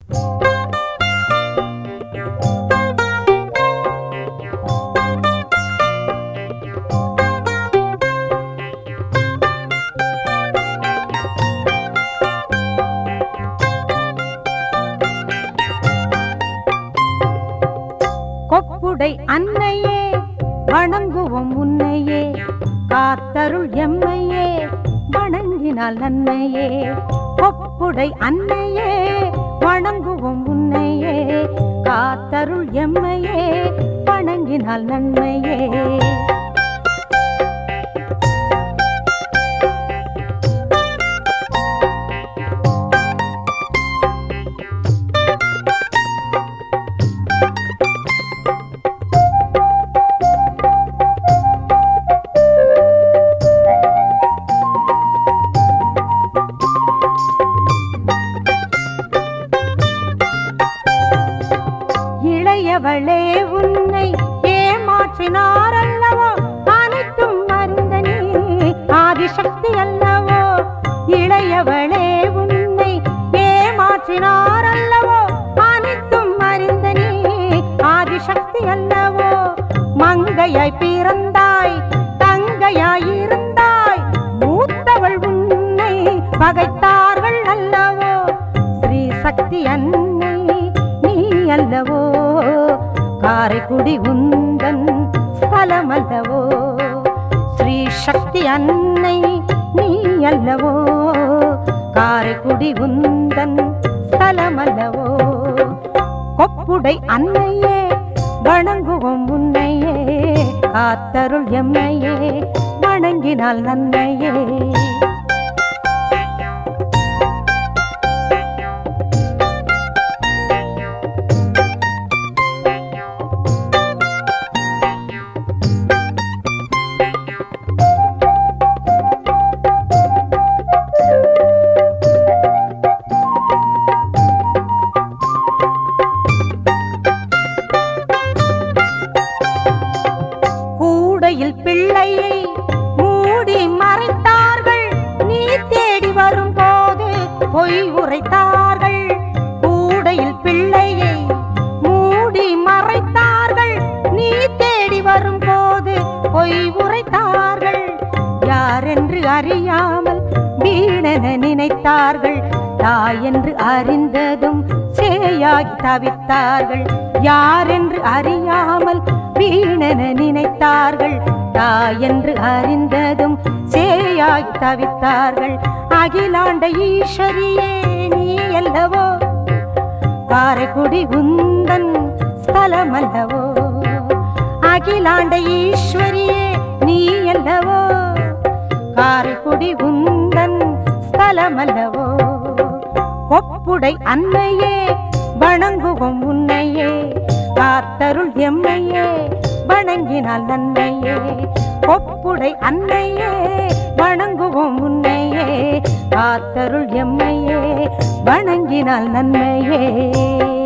கொப்புடை அன்னையே வணங்குவோம் உன்னையே காத்தருள் எம்மையே வணங்கினால் நன்மையே கொப்புடை அன்னையே வணங்குவோம் உன்னையே காத்தருள் எம்மையே வணங்கினால் நன்மையே இளையவளே உன்னை ஏமாற்றினாரல்லவோ அனைத்தும் அறிந்த நீ ஆதிசக்தி அல்லவோ இளையவளே உன்னை ஏமாற்றினாரல்லவோ அனைத்தும் அறிந்த நீ ஆதிசக்தி அல்லவோ மங்கையாய் பிறந்தாய் தங்கையாய் இருந்தாய் மூத்தவள் உன்னை பகைத்தார்கள் அல்லவோ ஸ்ரீ சக்தி அன்னை நீ அல்லவோ காரைக்குடி உந்தன் ஸ்தலம் அல்லவோ ஸ்ரீ சக்தி அன்னை நீ அல்லவோ காரைக்குடி உந்தன் ஸ்தலம் அல்லவோ கொப்புடை அன்னையே வணங்குவோம் உன்னையே காத்தருள் எம்மையே வணங்கினால் நன்மையே கூடையில் பிள்ளையை மூடி மறைத்தார்கள் நீ தேடி வரும்போது பொய் உரைத்தார்கள் கூடையில் பிள்ளையை மூடி மறைத்தார்கள் நீ தேடி வரும்போது பொய் உரைத்தார்கள் யாரென்று அறியாமல் வீணென நினைத்தார்கள் தாய் என்று அறிந்ததும் சேயாகி தவித்தார்கள் யாரென்று அறியாமல் வீணென நினைத்தார்கள் தாய் என்று அறிந்ததும் சேயாகி தவித்தார்கள் அகிலாண்ட ஈஸ்வரியே நீ அல்லவோ காரைக்குடி உந்தன் ஸ்தலம் அல்லவோ அகிலாண்ட ஈஸ்வரியே நீ அல்லவோ காரைக்குடி உந்தன் ஸ்தலம் அல்லவோ கொப்புடை அன்னையே வணங்குவோம் உன்னையே காத்தருள் எம்மையே வணங்கினால் நன்மையே கொப்புடை அன்னையே வணங்குவோம் உன்னையே காத்தருள் எம்மையே வணங்கினால் நன்மையே